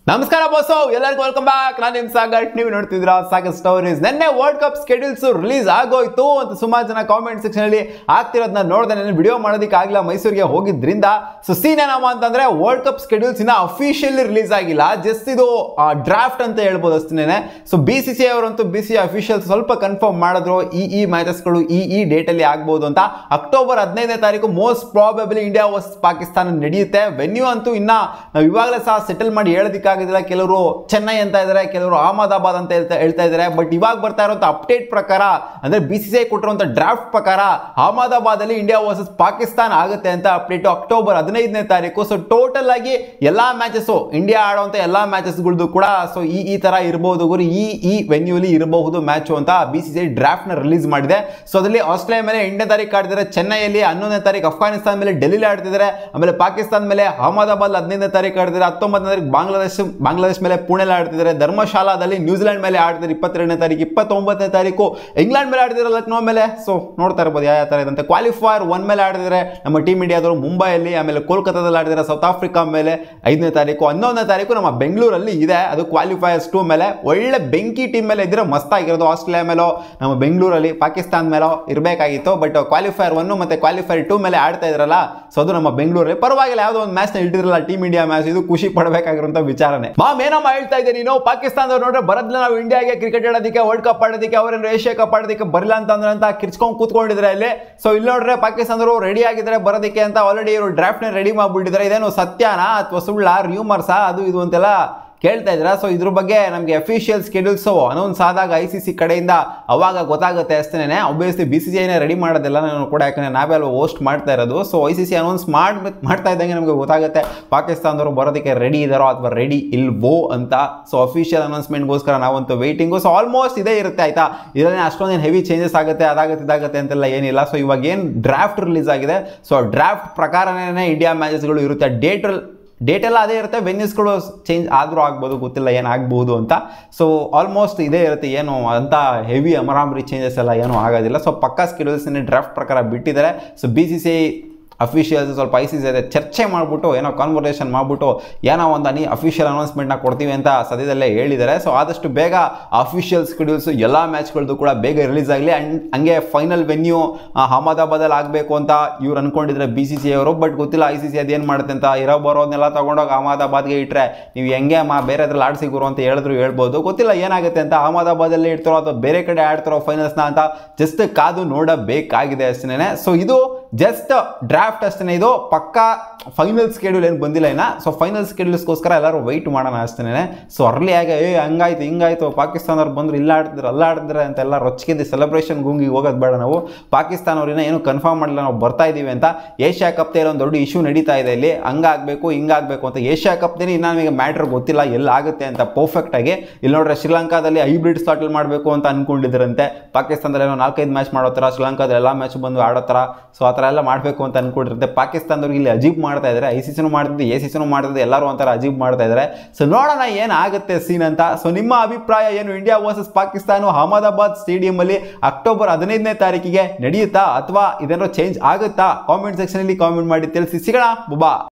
ನಮಸ್ಕಾರ ಬಾಸು ಎಲ್ಲರಿಗೂ welcome back ನಾನು ನಿಮ್ ಸಾಗರ್ ನೀವು ನೋಡ್ತಿದ್ರ ಸಾಗರ್ ಸ್ಟೋರೀಸ್ ನಿನ್ನೆ ವರ್ಲ್ಡ್ ಕಪ್ ಸ್ಕೆಡ್ಯೂಲ್ಸ್ ರಿಲೀಸ್ ಆಗೋಯ್ತು ಅಂತ ಸುಮಾರು ಜನ ಕಾಮೆಂಟ್ ಸೆಕ್ಷನ್ ಅಲ್ಲಿ ಆಗ್ತಿರೋದನ್ನ ನೋಡಿದೆ ನಾನು ವಿಡಿಯೋ ಮಾಡೋದಕ್ಕೆ ಆಗಿಲ್ಲ ಮೈಸೂರಿಗೆ ಹೋಗಿದ್ರಿಂದ ಸೊ ಸೀನ್ ಏನಮ್ಮ ಅಂತಂದ್ರೆ ವರ್ಲ್ಡ್ ಕಪ್ ಸ್ಕೆಡ್ಯೂಲ್ಸ್ ಇನ್ನ ಅಫಿಷಿಯಲಿ ರಿಲೀಸ್ ಆಗಿಲ್ಲ ಜಸ್ಟ್ ಇದು ಡ್ರಾಫ್ಟ್ ಅಂತ ಹೇಳ್ಬೋದು ಅಷ್ಟೇನೆ ಸೊ ಬಿ ಸಿ ಸಿ ಅವರಂತೂ ಬಿ ಸಿ ಅಫಿಷಿಯಲ್ ಸ್ವಲ್ಪ ಕನ್ಫರ್ಮ್ ಮಾಡಿದ್ರು ಈ ಈ ಮ್ಯಾಚಸ್ಗಳು ಈ ಈ ಡೇಟಲ್ಲಿ ಆಗ್ಬೋದು ಅಂತ ಅಕ್ಟೋಬರ್ ಹದಿನೈದನೇ ತಾರೀಕು most probably India versus Pakistan ನಡೆಯುತ್ತೆ ವೆನ್ಯೂ ಅಂತೂ ಇನ್ನ ನಾವು ಇವಾಗಲೇ ಸಹ ಸೆಟಲ್ ಮಾಡಿ ಹೇಳೋದಕ್ಕಾಗೋದಿಲ್ಲ ಕೆಲವರು ಚೆನ್ನೈ ಅಂತ ಇದ್ದಾರೆ ಕೆಲವರು ಅಹಮದಾಬಾದ್ ಅಂತ ಹೇಳ್ತಾ ಹೇಳ್ತಾ ಇದ್ದಾರೆ ಬಟ್ ಇವಾಗ ಬರ್ತಾ ಇರುವಂಥ ಅಪ್ಡೇಟ್ ಪ್ರಕಾರ ಅಂದ್ರೆ ಬಿ ಸಿ ಸಿ ಐ ಕೊಟ್ಟಿರುವಂಥ ಡ್ರಾಫ್ಟ್ ಪ್ರಕಾರ ಅಹಮದಾಬಾದ್ ಅಲ್ಲಿ ಇಂಡಿಯಾ ವರ್ಸಸ್ ಪಾಕಿಸ್ತಾನ ಆಗುತ್ತೆ ಅಂತ ಅಪ್ಡೇಟ್ ಅಕ್ಟೋಬರ್ ಹದಿನೈದನೇ ತಾರೀಕು ಸೊ ಟೋಟಲ್ ಆಗಿ ಎಲ್ಲಾ ಮ್ಯಾಚಸ್ ಇಂಡಿಯಾ ಆಡುವಂಥ ಎಲ್ಲಾ ಮ್ಯಾಚಸ್ಗಳದ್ದು ಕೂಡ ಸೊ ಈ ಈ ತರ ಇರಬಹುದು ಗುರು ಈ ಈ ವೆನ್ಯೂಲಿ ಇರಬಹುದು ಮ್ಯಾಚ್ ಅಂತ B C C I draft ನ ರಿಲೀಸ್ ಮಾಡಿದೆ ಸೊ ಅದರಲ್ಲಿ ಆಸ್ಟ್ರೇಲಿಯಾ ಮೇಲೆ ಎಂಟನೇ ತಾರೀಕು ಆಡ್ತಿದ್ದಾರೆ ಚೆನ್ನೈಯಲ್ಲಿ ಹನ್ನೊಂದನೇ ತಾರೀಕು ಅಫ್ಘಾನಿಸ್ತಾನ ಮೇಲೆ ಡೆಲ್ಲಿಲಿ ಆಡ್ತಿದ್ದಾರೆ ಆಮೇಲೆ ಪಾಕಿಸ್ತಾನ ಮೇಲೆ ಅಹಮದಾಬಾದ್ ಹದಿನೈದನೇ ತಾರೀಕು ಆಡ್ತಿದ್ದಾರೆ ಹತ್ತೊಂಬತ್ತನೇ ತಾರೀಕು ಬಾಂಗ್ಲಾದೇಶ ಬಾಂಗ್ಲಾದೇಶ ಮೇಲೆ ಪುಣೆಲಿ ಆಡ್ತಿದ್ದಾರೆ ಧರ್ಮಶಾಲಾದಲ್ಲಿ ನ್ಯೂಜಿಲೆಂಡ್ ಮೇಲೆ ಆಡ್ತಿದ್ದಾರೆ ಇಪ್ಪತ್ತೆರಡನೇ ತಾರೀಕು ಇಪ್ಪತ್ತೊಂಬತ್ತನೇ ತಾರೀಕು ಇಂಗ್ಲೆಂಡ್ ಮೇಲೆ ಆಡ್ತಿದ್ದಾರೆ ಲಕ್ನೋ ಮೇಲೆ ಸೊ ನೋಡ್ತಾ ಇರ್ಬೋದು ಯಾವ ಥರ ಇದೆ ಅಂತ ಕ್ವಾಲಿಫೈರ್ ಒನ್ ಮೇಲೆ ಆಡಿದರೆ ನಮ್ಮ ಟೀಮ್ ಇಂಡಿಯಾದವರು ಮುಂಬೈಯಲ್ಲಿ ಆಮೇಲೆ ಕೋಲ್ಕತ್ತಾದಲ್ಲಿ ಆಡಿದ್ದಾರೆ ಸೌತ್ ಆಫ್ರಿಕಾ ಮೇಲೆ ಐದನೇ ತಾರೀಕು ಹನ್ನೊಂದನೇ ತಾರೀಕು ನಮ್ಮ ಬೆಂಗಳೂರಲ್ಲಿ ಇದೆ ಅದು ಕ್ವಾಲಿಫೈಯರ್ಸ್ ಟೂ ಮೇಲೆ ಒಳ್ಳೆ ಬೆಂಕಿ ಟೀಮ್ ಮೇಲೆ ಇದ್ರೆ ಮಸ್ತಾಗಿರೋದು ಆಸ್ಟ್ರೇಲಿಯಾ ಮೇಲೋ ನಮ್ಮ ಬೆಂಗಳೂರಲ್ಲಿ ಪಾಕಿಸ್ತಾನ ಮೇಲೋ ಇರಬೇಕಾಗಿತ್ತು ಬಟ್ ಕ್ವಾಲಿಫೈರ್ ಒನ್ ಮತ್ತು ಕ್ವಾಲಿಫೈರ್ ಟೂ ಮೇಲೆ ಆಡ್ತಾ ಇದ್ರಲ್ಲ ಸೊ ಅದು ನಮ್ಮ ಬೆಂಗಳೂರಲ್ಲಿ ಪರವಾಗಿಲ್ಲ ಯಾವುದೋ ಒಂದು ಮ್ಯಾಚ್ನ ಇಟ್ಟಿದ್ರಲ್ಲ ಟೀಮ್ ಇಂಡಿಯಾ ಮ್ಯಾಚ್ ಇದು ಖುಷಿ ಪಡಬೇಕಾಗಿರುವಂಥ ವಿಚಾರನೆ ಮಾಮ್ ಏನಮ್ಮ ಹೇಳ್ತಾ ಇದ್ದೀನಿ ನೀನು ಪಾಕಿಸ್ತಾನದವ್ರು ನೋಡ್ರೆ ಬರದ್ಲ ನಾವು ಇಂಡಿಯಾಗೆ ಕ್ರಿಕೆಟ್ ಆಡೋದಕ್ಕೆ ವರ್ಲ್ಡ್ ಕಪ್ ಆಡೋದಕ್ಕೆ ಅವರೇನು ಏಷ್ಯಾ ಕಪ್ ಆಡೋದಕ್ಕೆ ಬರಲ್ಲ ಅಂತಂದ್ರೆ ಅಂತ ಕಿರ್ಚ್ಕೊಂಡು ಕೂತ್ಕೊಂಡಿದ್ರೆ ಇಲ್ಲಿ ಸೊ ಇಲ್ಲಿ ನೋಡ್ರೆ ಪಾಕಿಸ್ತಾನದವರು ರೆಡಿ ಆಗಿದ್ದಾರೆ ಬರೋದಕ್ಕೆ ಅಂತ ಆಲ್ರೆಡಿ ಇವರು ಡ್ರಾಫ್ಟ್ನ ರೆಡಿ ಮಾಡ್ಬಿಟ್ಟಿದ್ದಾರೆ ಇದೇನು ಸತ್ಯನಾ ಅಥವಾ ಸುಳ್ಳ ರೂಮರ್ಸಾ ಅದು ಇದು ಅಂತೆಲ್ಲ ಕೇಳ್ತಾ ಇದ್ರ ಸೊ ಇದ್ರ ಬಗ್ಗೆ ನಮಗೆ ಅಫಿಷಿಯಲ್ ಸ್ಕೆಡ್ಯೂಲ್ಸು ಅನೌನ್ಸ್ ಆದಾಗ ಐ ಸಿ ಸಿ ಕಡೆಯಿಂದ ಅವಾಗ ಗೊತ್ತಾಗುತ್ತೆ ಅಷ್ಟೇನೆ ಒಬ್ವಿಯಸ್ಲಿ ಬಿ ಸಿ ಸಿ ಐನ ರೆಡಿ ಮಾಡೋದೆಲ್ಲ ನಾನು ಕೂಡ ಯಾಕಂದರೆ ನಾವೇ ಅಲ್ವಾ ಹೋಸ್ಟ್ ಮಾಡ್ತಾ ಇರೋದು so I C C announce ಮಾಡಿ ಮಾಡ್ತಾ ಇದ್ದಂಗೆ ನಮಗೆ ಗೊತ್ತಾಗುತ್ತೆ ಪಾಕಿಸ್ತಾನದವರು ಬರೋದಕ್ಕೆ ರೆಡಿ ಇದ್ದಾರೋ ಅಥವಾ ರೆಡಿ ಇಲ್ವೋ ಅಂತ ಸೊ ಅಫಿಷಿಯಲ್ ಅನೌನ್ಸ್ಮೆಂಟ್ಗೋಸ್ಕರ ನಾವಂತೂ ವೆಯ್ಟಿಂಗು ಸೊ ಆಲ್ಮೋಸ್ಟ್ ಇದೇ ಇರುತ್ತೆ ಆಯ್ತಾ ಇದರಲ್ಲಿ ಅಷ್ಟೊಂದೇನು ಹೆವಿ ಚೇಂಜಸ್ ಆಗುತ್ತೆ ಅದಾಗುತ್ತೆ ಇದಾಗುತ್ತೆ ಅಂತೆಲ್ಲ ಏನಿಲ್ಲ ಸೊ ಇವಾಗ ಏನು ಡ್ರಾಫ್ಟ್ ರಿಲೀಸ್ ಆಗಿದೆ ಸೊ ಡ್ರಾಫ್ಟ್ ಪ್ರಕಾರನೇ ಇಂಡಿಯಾ ಮ್ಯಾಚಸ್ಗಳು ಇರುತ್ತೆ ಡೇಟ್ ಡೇಟ್ ಎಲ್ಲ ಅದೇ ಇರುತ್ತೆ ವೆನ್ಯೂಸ್ಗಳು ಚೇಂಜ್ ಆದರೂ ಆಗ್ಬೋದು ಗೊತ್ತಿಲ್ಲ ಏನಾಗ್ಬೋದು ಅಂತ ಸೊ ಆಲ್ಮೋಸ್ಟ್ ಇದೇ ಇರುತ್ತೆ ಏನು ಅಂತ ಹೆವಿ ಅಮರಾಮರಿ ಚೇಂಜಸ್ ಎಲ್ಲ ಏನೂ ಆಗೋದಿಲ್ಲ ಸೊ ಪಕ್ಕಾ ಸ್ಕೆಡ್ಯೂಲ್ಸ್ನೇ ಡ್ರಾಫ್ಟ್ ಪ್ರಕಾರ ಬಿಟ್ಟಿದ್ದಾರೆ so B C C officials ಸ್ವಲ್ಪ ಐ ಸಿ ಸಿ ಇದೆ ಚರ್ಚೆ ಮಾಡಿಬಿಟ್ಟು ಏನೋ ಕಾನ್ವರ್ಸೇಷನ್ ಮಾಡಿಬಿಟ್ಟು ಏನೋ ಒಂದು ಅನಿ ಅಫಿಷಿಯಲ್ ಅನೌನ್ಸ್ಮೆಂಟ್ನ ಕೊಡ್ತೀವಿ ಅಂತ ಸದ್ಯದಲ್ಲೇ ಹೇಳಿದ್ದಾರೆ ಸೊ ಆದಷ್ಟು ಬೇಗ ಅಫಿಷಿಯಲ್ ಸ್ಕೆಡ್ಯೂಲ್ಸ್ ಎಲ್ಲ ಮ್ಯಾಚ್ಗಳದ್ದು ಕೂಡ ಬೇಗ ರಿಲೀಸ್ ಆಗಲಿ ಆ್ಯಂಡ್ ಹಂಗೆ ಫೈನಲ್ ವೆನ್ಯೂ ಅಹಮದಾಬಾದಲ್ಲಿ ಆಗಬೇಕು ಅಂತ ಇವ್ರು ಅನ್ಕೊಂಡಿದ್ರೆ ಬಿ ಸಿ ಸಿ ಅವರು ಬಟ್ ಗೊತ್ತಿಲ್ಲ ಐ ಸಿ ಸಿ ಅದೇನು ಮಾಡುತ್ತೆ ಅಂತ ಇರೋ ಬರೋದನ್ನೆಲ್ಲ ತೊಗೊಂಡೋಗಿ ಅಹಮದಾಬಾದ್ಗೆ ಇಟ್ಟರೆ ನೀವು ಹೆಂಗೆ ಮಾ ಬೇರೆ ಅದ್ರಲ್ಲಿ ಆಡ್ಸಿ ಗುರು ಅಂತ ಹೇಳಿದ್ರು ಹೇಳ್ಬೋದು ಗೊತ್ತಿಲ್ಲ ಏನಾಗುತ್ತೆ ಅಂತ ಅಹಮದಾಬಾದಲ್ಲಿ ಇಡ್ತಾರೋ ಅಥವಾ ಬೇರೆ ಕಡೆ ಆಡ್ತಾರೋ ಫೈನಲ್ಸ್ನ ಅಂತ ಜಸ್ಟ್ ಕಾದು ನೋಡಬೇಕಾಗಿದೆ ಅಷ್ಟೇ ಸೊ ಇದು ಜಸ್ಟ್ ಡ್ರಾಫ್ಟ್ ಅಷ್ಟೇ ಇದು ಪಕ್ಕಾ ಫೈನಲ್ ಸ್ಕೆಡ್ಯೂಲ್ ಏನು ಬಂದಿಲ್ಲ ಇನ್ನ ಸೊ ಫೈನಲ್ ಸ್ಕೆಡ್ಯೂಲ್ಸ್ಗೋಸ್ಕರ ಎಲ್ಲರೂ ವೆಯ್ಟ್ ಮಾಡೋಣ ಅಷ್ಟೇ ಸೊ ಅರ್ಲಿ ಆಗಿ ಏ ಹಂಗಾಯ್ತು ಹಿಂಗಾಯ್ತು ಪಾಕಿಸ್ತಾನವ್ರು ಬಂದ್ರು ಇಲ್ಲ ಆಡ್ತಿದ್ರು ಅಲ್ಲ ಆಡಿದ್ರೆ ಅಂತೆಲ್ಲ ರೊಚ್ಚಿಗೆ ಸೆಲೆಬ್ರೇಷನ್ ಗುಂಗಿಗೆ ಹೋಗೋದು ಬೇಡ ನಾವು ಪಾಕಿಸ್ತಾನ ಅವ್ರನ್ನ ಏನು ಕನ್ಫರ್ಮ್ ಮಾಡಿಲ್ಲ ನಾವು ಬರ್ತಾ ಇದ್ದೀವಿ ಅಂತ ಏಷ್ಯಾ ಕಪ್ ಒಂದು ದೊಡ್ಡ ಇಶ್ಯೂ ನಡೀತಾ ಇದೆ ಇಲ್ಲಿ ಹಂಗಾಗಬೇಕು ಹಿಂಗಾಗಬೇಕು ಅಂತ ಏಷ್ಯಾ ಕಪ್ದೇನೆ ಇನ್ನು ನಮಗೆ ಮ್ಯಾಟ್ರ್ ಗೊತ್ತಿಲ್ಲ ಎಲ್ಲಾಗುತ್ತೆ ಅಂತ ಪರ್ಫೆಕ್ಟ್ ಆಗಿ ಇಲ್ಲಿ ನೋಡ್ರೆ ಶ್ರೀಲಂಕಾದಲ್ಲಿ ಹೈಬ್ರಿಡ್ ಸ್ಟಾರ್ಟಲ್ ಮಾಡಬೇಕು ಅಂತ ಅನ್ಕೊಂಡಿದ್ರಂತೆ ಪಾಕಿಸ್ತಾನದಲ್ಲಿ ಏನೋ ನಾಲ್ಕೈದು ಮ್ಯಾಚ್ ಮಾಡೋ ಥರ ಶ್ರೀಲಂಕಾದಲ್ಲಿ ಎಲ್ಲ ಮ್ಯಾಚ್ ಬಂದು ಆಡೋ ಥರ ಸೊ ಆ ಥರ ಎಲ್ಲ ಮಾಡಬೇಕು ಅಂತ ಅನ್ಕೊಂಡಿರುತ್ತೆ ಪಾಕಿಸ್ತಾನದವ್ರಿಗೆ ಇಲ್ಲಿ ಅಜೀಬ್ ಮಾಡ್ತಾ ಇದ್ದಾರೆ ಐ ಸಿ ಸಿನೂ ಮಾಡ್ತಿದ್ದು ಎ ಸಿ ಸಿನೂ ಮಾಡ್ತಿದ್ದು ಎಲ್ಲರೂ ಒಂಥರ ಅಜೀಬ್ ಮಾಡ್ತಾ ಇದ್ದಾರೆ ಸೊ ನೋಡೋಣ ಏನಾಗುತ್ತೆ ಸೀನ್ ಅಂತ ಸೊ ನಿಮ್ಮ ಅಭಿಪ್ರಾಯ ಏನು India versus Pakistan Ahmedabad stadium ಅಲ್ಲಿ ಅಕ್ಟೋಬರ್ ಹದಿನೈದನೇ ತಾರೀಕಿಗೆ ನಡೆಯುತ್ತಾ ಅಥವಾ ಇದೇನೋ ಚೇಂಜ್ ಆಗುತ್ತಾ ಕಾಮೆಂಟ್ ಸೆಕ್ಷನ್ ಅಲ್ಲಿ ಕಾಮೆಂಟ್ ಮಾಡಿ ತಿಳಿಸಿ ಸಿಗೋಣ ಬುಬಾ